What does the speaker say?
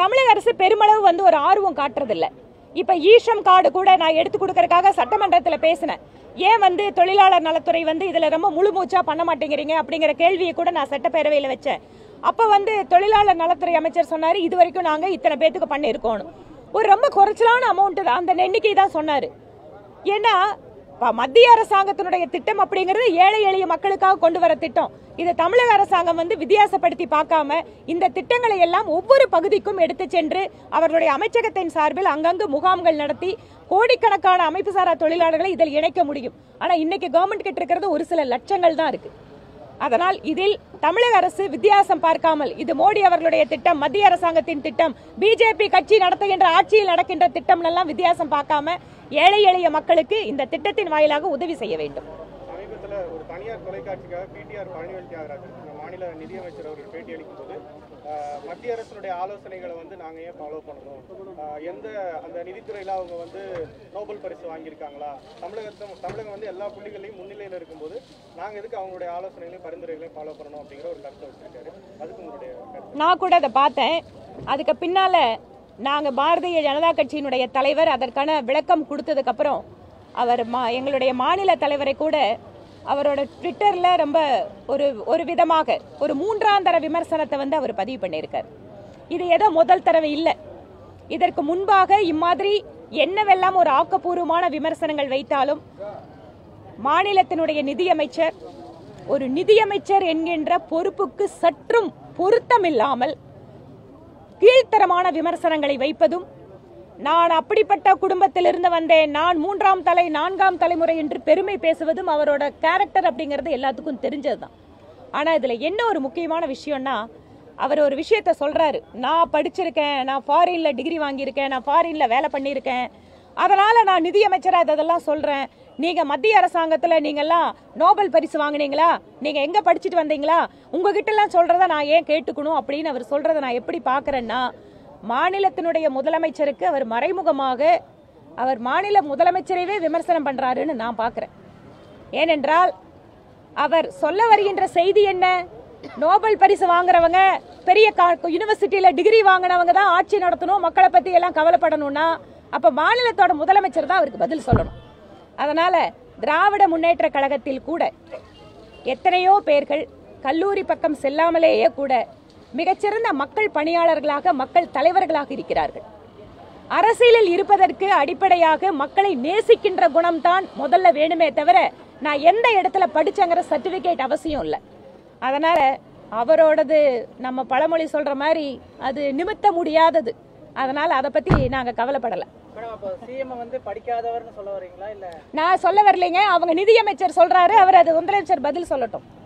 தமிழக அரசு பெருமளவு வந்து ஒரு ஆர்வம் காட்டுறதில்ல இப்ப ஈஷம் கார்டு கூட நான் எடுத்து கொடுக்கறதுக்காக சட்டமன்றத்துல பேசினேன் ஏன் வந்து தொழிலாளர் நலத்துறை வந்து இதுல ரொம்ப முழு மூச்சா பண்ண மாட்டேங்கிறீங்க அப்படிங்கிற கேள்வியை கூட நான் சட்டப்பேரவையில வச்சேன் அப்ப வந்து தொழிலாளர் நலத்துறை அமைச்சர் சொன்னாரு இது வரைக்கும் நாங்க இத்தனை பேத்துக்கு பண்ணியிருக்கோம் ஒரு ரொம்ப குறைச்சலான அமௌண்ட் அந்த எண்ணிக்கை தான் சொன்னாரு ஏன்னா ப- மத்திய அரசாங்கத்தினுடைய திட்டம் அப்படிங்கிறது ஏழை எளிய மக்களுக்காக கொண்டு வர திட்டம் இதை தமிழக அரசாங்கம் வந்து வித்தியாசப்படுத்தி பார்க்காம இந்த திட்டங்களை எல்லாம் ஒவ்வொரு பகுதிக்கும் எடுத்து சென்று அவர்களுடைய அமைச்சகத்தின் சார்பில் அங்கங்கு முகாம்கள் நடத்தி கோடிக்கணக்கான அமைப்பு சாரா தொழிலாளர்களை இதில் இணைக்க முடியும் ஆனா இன்னைக்கு கவர்மெண்ட் கிட்ட இருக்கிறது ஒரு சில லட்சங்கள் தான் இருக்கு அதனால் இதில் தமிழக அரசு வித்தியாசம் பார்க்காமல் இது மோடி அவர்களுடைய திட்டம் மத்திய அரசாங்கத்தின் திட்டம் பிஜேபி கட்சி நடத்துகின்ற ஆட்சியில் நடக்கின்ற திட்டம் எல்லாம் வித்தியாசம் பார்க்காம ஏழை எளிய மக்களுக்கு இந்த திட்டத்தின் வாயிலாக உதவி செய்ய வேண்டும் சமீபத்தில் ஒரு தனியார் தொலைக்காட்சிக்காக பிடிஆர் பழனிவேல் தியாகராஜன் இந்த மாநில நிதியமைச்சர் அவர்கள் பேட்டி அளிக்கும் போது ஆஹ், மத்திய அரசினுடைய ஆலோசனைகளை வந்து நாங்கள் ஏன் ஃபாலோ பண்ணணும் ஆஹ், எந்த அந்த நிதித்துறையில் அவங்க வந்து நோபல் பரிசு வாங்கியிருக்காங்களா தமிழகத்தை தமிழகம் வந்து எல்லா புள்ளிகளையும் முன்னிலையில் இருக்கும்போது நாங்கள் எதுக்கு அவங்களுடைய ஆலோசனைகளையும் பரிந்துரைகளையும் ஃபாலோ பண்ணணும் அப்படிங்கிற ஒரு கருத்தை வச்சிருக்காரு அதுக்கு உங்களுடைய கருத்து நான் கூட அதை பார்த்தேன் அதுக்கு பின்னால நாங்க பாரதிய ஜனதா கட்சியினுடைய தலைவர் அதற்கான விளக்கம் கொடுத்ததுக்கு அப்புறம் அவர் மா- எங்களுடைய மாநில தலைவரை கூட அவரோட ட்விட்டர்ல ரொம்ப ஒரு ஒரு விதமாக ஒரு மூன்றாம் தர விமர்சனத்தை வந்து அவர் பதிவு பண்ணியிருக்கார் இது ஏதோ முதல் தடவை இல்லை இதற்கு முன்பாக இம்மாதிரி என்னவெல்லாம் ஒரு ஆக்கப்பூர்வமான விமர்சனங்கள் வைத்தாலும் மாநிலத்தினுடைய நிதியமைச்சர் ஒரு நிதியமைச்சர் என்கின்ற பொறுப்புக்கு சற்றும் பொருத்தமில்லாமல் கீழ்த்தரமான விமர்சனங்களை வைப்பதும் நான் அப்படிப்பட்ட குடும்பத்திலிருந்து வந்தேன் நான் மூன்றாம் தலை நான்காம் தலைமுறை என்று பெருமை பேசுவதும் அவரோட கேரக்டர் அப்படிங்கிறது எல்லாத்துக்கும் தெரிஞ்சதுதான் ஆனா இதுல என்ன ஒரு முக்கியமான விஷயம்னா அவர் ஒரு விஷயத்த சொல்றாரு நான் படிச்சிருக்கேன் நான் ஃபாரின்ல டிகிரி வாங்கியிருக்கேன் நான் ஃபாரின்ல வேலை பண்ணியிருக்கேன் அதனால நான் நிதியமைச்சரா இதெல்லாம் சொல்றேன் நீங்க மத்திய அரசாங்கத்துல நீங்க எல்லாம் நோபல் பரிசு வாங்குனீங்களா நீங்க எங்க படிச்சுட்டு வந்தீங்களா உங்ககிட்ட எல்லாம் சொல்றத நான் ஏன் கேட்டுக்கணும் அப்படின்னு அவர் சொல்றத நான் எப்படி பாக்குறேன்னா மாநிலத்தினுடைய முதலமைச்சருக்கு அவர் மறைமுகமாக அவர் மாநில முதலமைச்சரையே விமர்சனம் பண்றாருன்னு நான் பார்க்கிறேன் ஏனென்றால் அவர் சொல்ல வருகின்ற செய்தி என்ன நோபல் பரிசு வாங்குறவங்க பெரிய யூனிவர்சிட்டியில டிகிரி வாங்கினவங்க தான் ஆட்சி நடத்தணும் மக்களை பத்தி எல்லாம் கவலைப்படணும்னா அப்ப மாநிலத்தோட முதலமைச்சர் தான் அவருக்கு பதில் சொல்லணும் அதனால திராவிட முன்னேற்ற கழகத்தில் கூட எத்தனையோ பேர்கள் கல்லூரி பக்கம் செல்லாமலேயே கூட மிகச்சிறந்த மக்கள் பணியாளர்களாக மக்கள் தலைவர்களாக இருக்கிறார்கள் அரசியலில் இருப்பதற்கு அடிப்படையாக மக்களை நேசிக்கின்ற குணம்தான் முதல்ல வேணுமே தவிர நான் எந்த இடத்துல படிச்சேங்கிற சர்டிபிகேட் அவசியம் இல்லை அதனால அவரோடது நம்ம பழமொழி சொல்ற மாதிரி அது நிமித்த முடியாதது அதனால அதை பத்தி நாங்க கவலைப்படல மேடம் அப்போ சிஎம் வந்து படிக்காதவர்னு சொல்ல வரீங்களா இல்ல நான் சொல்ல வரலைங்க அவங்க நிதியமைச்சர் சொல்றாரு அவர் அது முதலமைச்சர் பதில் சொல்லட்டும்